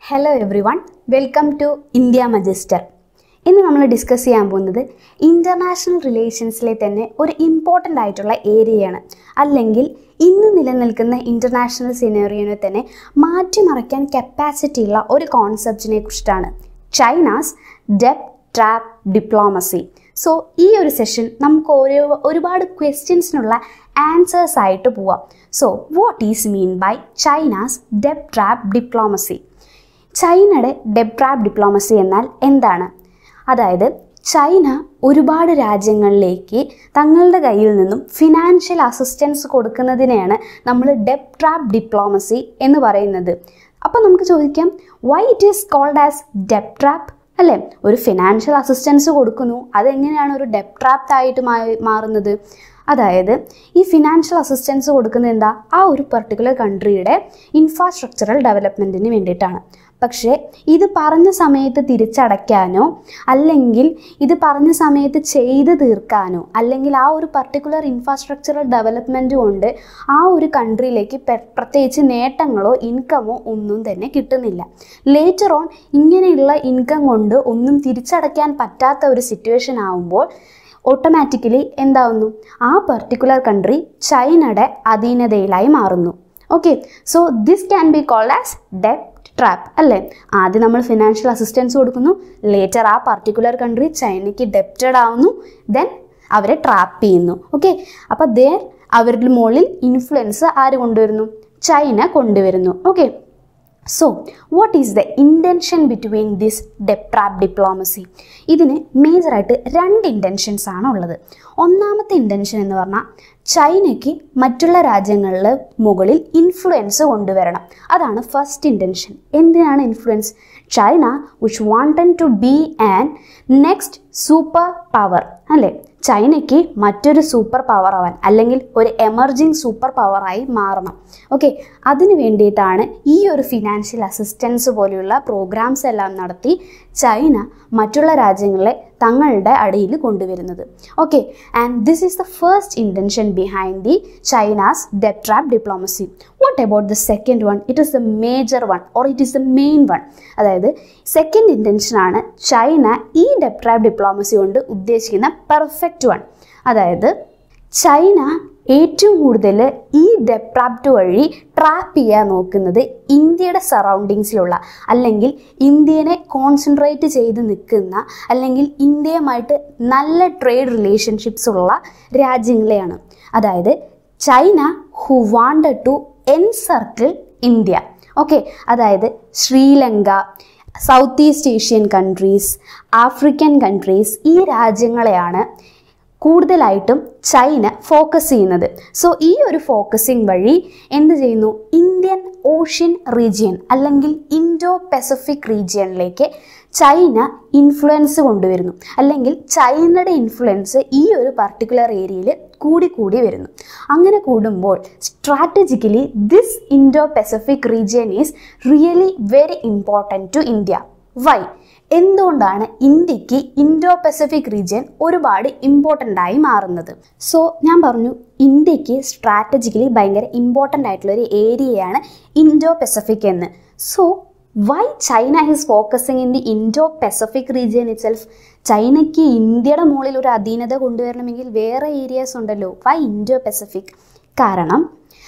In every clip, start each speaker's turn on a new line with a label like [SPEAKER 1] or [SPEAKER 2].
[SPEAKER 1] hello everyone welcome to India Magister ഇന്ന് നമ്മൾ discuss ചെയ്യാൻ പോകുന്നത് ഇൻ്റർനാഷണൽ റിലേഷൻസിലെ തന്നെ ഒരു ഇമ്പോർട്ടൻ്റ് ആയിട്ടുള്ള ഏരിയയാണ് അല്ലെങ്കിൽ ഇന്ന് നിലനിൽക്കുന്ന ഇൻ്റർനാഷണൽ സിനേറിയോനെ തന്നെ മാറ്റിമറിക്കാൻ കപ്പാസിറ്റി ഉള്ള ഒരു കോൺസെപ്റ്റിനെ കുറിച്ചിട്ടാണ് China's debt trap diplomacy so ഈ ഒരു സെഷൻ നമുക്ക് ഓരോ ഒരുപാട് ക്വസ്റ്റ്യൻസിനുള്ള ആൻസേഴ്സ് ആയിട്ട് പോവാം so what is mean by China's debt trap diplomacy ചൈനയുടെ ഡെപ് ട്രാപ്പ് ഡിപ്ലോമസി എന്നാൽ എന്താണ് അതായത് ചൈന ഒരുപാട് രാജ്യങ്ങളിലേക്ക് തങ്ങളുടെ കയ്യിൽ നിന്നും ഫിനാൻഷ്യൽ അസിസ്റ്റൻസ് കൊടുക്കുന്നതിനെയാണ് നമ്മൾ ഡെപ് ട്രാപ്പ് ഡിപ്ലോമസി എന്ന് പറയുന്നത് അപ്പോൾ നമുക്ക് ചോദിക്കാം why it is called as debt trap അല്ലേ ഒരു ഫിനാൻഷ്യൽ അസിസ്റ്റൻസ് കൊടുക്കുന്നു അതെങ്ങനെയാണ് ഒരു ഡെപ് ട്രാപ്റ്റ് ആയിട്ട് മാ- മാറുന്നത് അതായത് ഈ ഫിനാൻഷ്യൽ അസിസ്റ്റൻസ് കൊടുക്കുന്നത് എന്താ ആ ഒരു പെർട്ടിക്കുലർ കൺട്രിയുടെ ഇൻഫ്രാസ്ട്രക്ചറൽ ഡെവലപ്മെൻറ്റിന് വേണ്ടിയിട്ടാണ് പക്ഷേ ഇത് പറഞ്ഞ സമയത്ത് തിരിച്ചടയ്ക്കാനോ അല്ലെങ്കിൽ ഇത് പറഞ്ഞ സമയത്ത് ചെയ്ത് തീർക്കാനോ അല്ലെങ്കിൽ ആ ഒരു പർട്ടിക്കുലർ ഇൻഫ്രാസ്ട്രക്ചറൽ ഡെവലപ്മെൻറ്റ് കൊണ്ട് ആ ഒരു കൺട്രിയിലേക്ക് പെ- പ്രത്യേകിച്ച് നേട്ടങ്ങളോ ഇൻകമോ ഒന്നും തന്നെ കിട്ടുന്നില്ല ലേറ്റർ ഓൺ ഇങ്ങനെയുള്ള ഇൻകം കൊണ്ട് ഒന്നും തിരിച്ചടയ്ക്കാൻ പറ്റാത്ത ഒരു സിറ്റുവേഷൻ ആവുമ്പോൾ ഓട്ടോമാറ്റിക്കലി എന്താവുന്നു ആ പർട്ടിക്കുലർ കൺട്രി ചൈനയുടെ അധീനതയിലായി മാറുന്നു okay so this can be called as ഡെപ്റ്റ് ട്രാപ്പ് അല്ലേ ആദ്യം നമ്മൾ ഫിനാൻഷ്യൽ അസിസ്റ്റൻസ് കൊടുക്കുന്നു ലേറ്റർ ആ പർട്ടിക്കുലർ കൺട്രി ചൈനയ്ക്ക് ഡെപ്റ്റഡ് ആവുന്നു ദെൻ അവരെ ട്രാപ്പ് ചെയ്യുന്നു ഓക്കെ അപ്പോൾ ദേ അവരുടെ മുകളിൽ ഇൻഫ്ലുവൻസ് ആര് കൊണ്ടുവരുന്നു ചൈന കൊണ്ടുവരുന്നു okay so what is the intention between this debt trap diplomacy ഇതിന് മേജറായിട്ട് രണ്ട് ഇൻറ്റൻഷൻസ് ആണ് ഉള്ളത് ഒന്നാമത്തെ ഇൻറ്റൻഷൻ എന്ന് പറഞ്ഞാൽ ചൈനയ്ക്ക് മറ്റുള്ള രാജ്യങ്ങളിൽ മുകളിൽ ഇൻഫ്ലുവൻസ് കൊണ്ടുവരണം അതാണ് ഫസ്റ്റ് ഇൻറ്റൻഷൻ എന്തിനാണ് influence China which wanted to be an next super power അല്ലേ ചൈനയ്ക്ക് മറ്റൊരു സൂപ്പർ പവർ ആവാൻ അല്ലെങ്കിൽ ഒരു എമർജിങ് സൂപ്പർ പവറായി മാറണം ഓക്കെ അതിന് വേണ്ടിയിട്ടാണ് ഈ ഒരു ഫിനാൻഷ്യൽ അസിസ്റ്റൻസ് പോലെയുള്ള പ്രോഗ്രാംസ് എല്ലാം നടത്തി ചൈന മറ്റുള്ള രാജ്യങ്ങളെ തങ്ങളുടെ അടിയിൽ കൊണ്ടുവരുന്നത് okay and this is the first intention behind the China's debt trap diplomacy what about the second one it is the major one or it is the main one അതായത് second ഇൻറ്റൻഷനാണ് China ഈ debt trap diplomacy കൊണ്ട് ഉദ്ദേശിക്കുന്ന perfect one അതായത് China ഏറ്റവും കൂടുതൽ ഈ ഡെപ്രാപ്റ്റ് വഴി ട്രാപ്പ് ചെയ്യാൻ നോക്കുന്നത് ഇന്ത്യയുടെ സറൗണ്ടിങ്സിലുള്ള അല്ലെങ്കിൽ ഇന്ത്യനെ കോൺസെൻട്രേറ്റ് ചെയ്ത് നിൽക്കുന്ന അല്ലെങ്കിൽ ഇന്ത്യയുമായിട്ട് നല്ല ട്രേഡ് റിലേഷൻഷിപ്സ് ഉള്ള രാജ്യങ്ങളെയാണ് അതായത് China who wanted to encircle India okay അതായത് Sri Lanka south east Asian countries African countries ഈ രാജ്യങ്ങളെയാണ് കൂടുതലായിട്ടും ചൈന ഫോക്കസ് ചെയ്യുന്നത് സോ ഈ ഒരു ഫോക്കസിങ് വഴി എന്ത് ചെയ്യുന്നു ഇന്ത്യൻ ഓഷ്യൻ റീജിയൻ അല്ലെങ്കിൽ ഇൻഡോ പസഫിക് റീജിയനിലേക്ക് ചൈന ഇൻഫ്ലുവൻസ് കൊണ്ടുവരുന്നു അല്ലെങ്കിൽ ചൈനയുടെ ഇൻഫ്ലുവൻസ് ഈ ഒരു പർട്ടിക്കുലർ ഏരിയയിൽ കൂടി കൂടി വരുന്നു അങ്ങനെ കൂടുമ്പോൾ strategically this Indo Pacific region is really very important to India why എന്തുകൊണ്ടാണ് ഇന്ത്യക്ക് ഇൻഡോ പസഫിക് റീജിയൻ ഒരുപാട് ഇമ്പോർട്ടൻ്റ് ആയി മാറുന്നത് സോ ഞാൻ പറഞ്ഞു ഇന്ത്യക്ക് സ്ട്രാറ്റജിക്കലി ഭയങ്കര ഇമ്പോർട്ടൻ്റ് ആയിട്ടുള്ള ഒരു ഏരിയയാണ് ഇൻഡോ പസഫിക് എന്ന് so why China is focusing in the Indo Pacific region itself ചൈനയ്ക്ക് ഇന്ത്യയുടെ മുകളിൽ ഒരു അധീനത കൊണ്ടുവരണമെങ്കിൽ വേറെ ഏരിയാസ് ഉണ്ടല്ലോ വൈ ഇൻഡോ പസഫിക് കാരണം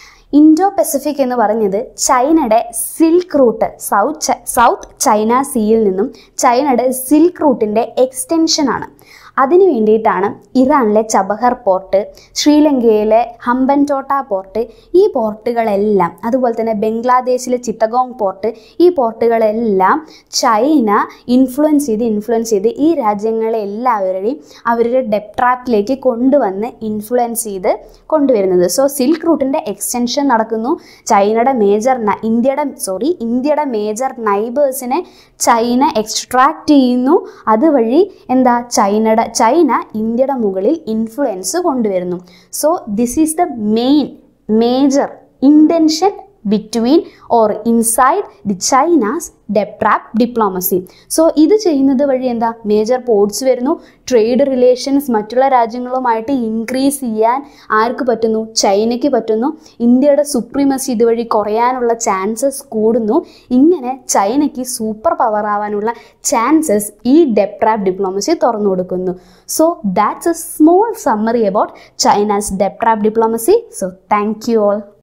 [SPEAKER 1] ഇൻഡോ പസഫിക് എന്ന് പറഞ്ഞത് ചൈനയുടെ silk route south south China സീയിൽ നിന്നും ചൈനയുടെ സിൽക്ക് റൂട്ടിൻ്റെ എക്സ്റ്റൻഷനാണ് അതിനു വേണ്ടിയിട്ടാണ് ഇറാനിലെ ചബഹർ പോർട്ട് ശ്രീലങ്കയിലെ ഹമ്പൻടോട്ട പോർട്ട് ഈ പോർട്ടുകളെല്ലാം അതുപോലെ തന്നെ ബംഗ്ലാദേശിലെ ചിത്തഗോങ് പോർട്ട് ഈ പോർട്ടുകളെല്ലാം ചൈന ഇൻഫ്ലുവൻസ് ചെയ്ത് ഇൻഫ്ലുവൻസ് ചെയ്ത് ഈ രാജ്യങ്ങളെ എല്ലാവരെയും അവരുടെ ഡെപ്ട്രാപ്പിലേക്ക് കൊണ്ടുവന്ന് ഇൻഫ്ലുവൻസ് ചെയ്ത് കൊണ്ടുവരുന്നത് സോ സിൽക്ക് റൂട്ടിൻ്റെ എക്സ്റ്റൻഷൻ നടക്കുന്നു ചൈനയുടെ മേജർ ഇന്ത്യയുടെ സോറി ഇന്ത്യയുടെ മേജർ നൈബേഴ്സിനെ ചൈന എക്സ്ട്രാക്ട് ചെയ്യുന്നു അതുവഴി എന്താ ചൈനയുടെ ചൈന ഇന്ത്യയുടെ മുകളിൽ ഇൻഫ്ലുവൻസ് കൊണ്ടുവരുന്നു so this is the main major intention between or inside the China's debt trap diplomacy so ഇത് ചെയ്യുന്നത് വഴി എന്താ മേജർ പോർട്സ് വരുന്നു ട്രേഡ് റിലേഷൻസ് മറ്റുള്ള രാജ്യങ്ങളുമായിട്ട് ഇൻക്രീസ് ചെയ്യാൻ ആർക്ക് പറ്റുന്നു ചൈനയ്ക്ക് പറ്റുന്നു ഇന്ത്യയുടെ സുപ്രീമസി ഇതുവഴി കുറയാനുള്ള ചാൻസസ് കൂടുന്നു ഇങ്ങനെ ചൈനയ്ക്ക് സൂപ്പർ പവർ ആവാനുള്ള ചാൻസസ് ഈ ഡെപ്രാപ്പ് ഡിപ്ലോമസി തുറന്നു കൊടുക്കുന്നു so that's a small summary about China's debt trap diplomacy so thank you all